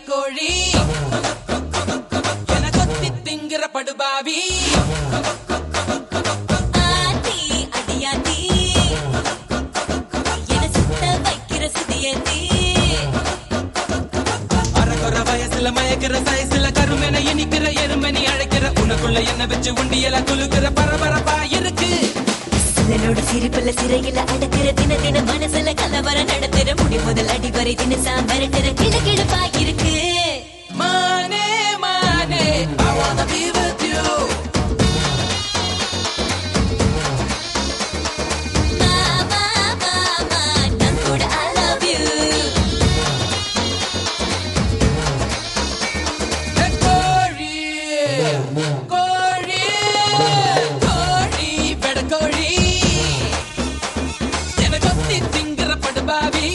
வெடக்கோழி என கொத்தி திங்கிற படுபாவி ஆத்தி அடியாத்தி என சுத்த வைக்கிற சுதியத்தி அறகுற வயசுல மயக்கிற சயசுல கருமென இனிக்கிற எருமனி அழைக்கிற உனக்குள்ள என்ன வச்சு உண்டியல குலுக்கிற பரபரப்பா இருக்கு சிலனோட சிரிப்புல சிறையில அடக்கிற தின தின மனசுல கலவர நடத்துற முடி முதல் அடி வரை தினசாம் மிரட்டுற கிழக்கிழப்பா இருக்கு மானே மானே I wanna be with you மாமா மாமா நான் கூட I love you கோழி கோழி கோழி வெடக்கோழி என கொத்தி திங்கிற படுபாவி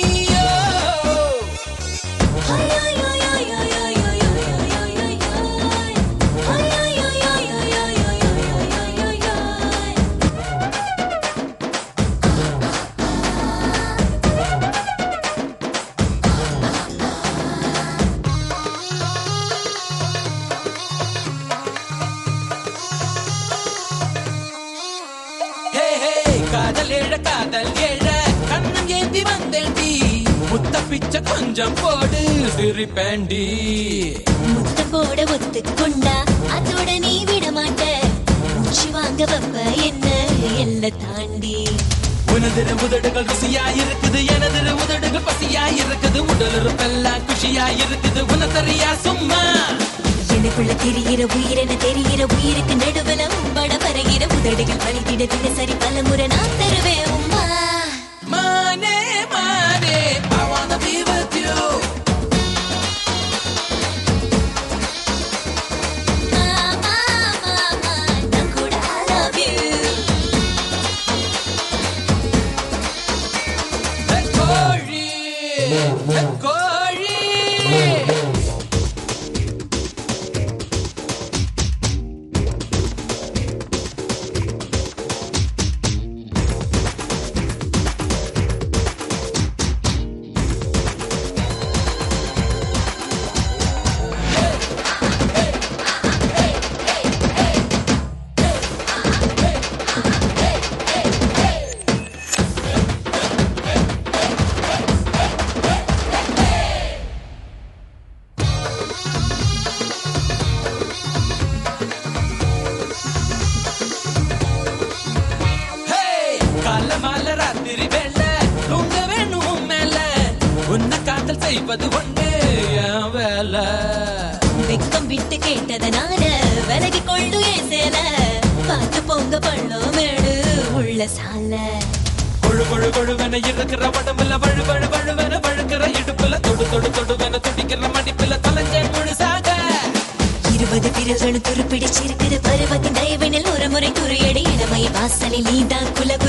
ஹே ஹே காதல் ஏழ காதல் ஏழ கண்ணம் ஏந்தி வந்தேண்டி முத்த பிச்சை கொஞ்சம் போடு சிரிப்பேண்டி முத்த போட ஒத்துக்கொண்டா அதோட நீ விட மாட்ட மூச்சு வாங்க வப்ப என்ன எல்ல தாண்டி உனது உதடுகள் ருசியா இருக்குது எனது உதடுகள் பசியா இருக்குது உடல் இருப்பெல்லாம் குஷியா இருக்குது உனத்தறியா சும்மா எனக்குள்ள தெரிகிற உயிரென தெரிகிற உயிருக்கு நடுவுல உம்பட பரகிற உதடுகள் வலித்திட தினசரி பல முறை நான் தருவேன் உம்மா மானே மானே I wanna be with you மாமா மாமா நான் கூட I love you ஹே, கோழி ஹே, கோழி ஹே கால மால ராத்திரி வேளை தூங்க வேணும் உன் மேல உன்னை காதல் செய்வது ஒண்ணு என் வேலை வெக்கம் விட்டு கேட்டதனால விலகி கொள்ளு ஏன் சேல பார்த்து பொங்க பள்ளம் மேடு உள்ள சால கொழு கொழு கொழுவென இருக்கிற உடம்புல வழு வழு வழுவென வழுக்கிற இடுப்புல தொடு தொடு தொடுவென துடிக்கிற மடிப்புல தொலைஞ்சே முழுசாக இருபது பிறர்களும் துருப்பிடிச்சிருக்கிற பருவத்தின் தயவினில் ஒரு முறை துறையடி இளமை வாசலில் நீதான் குல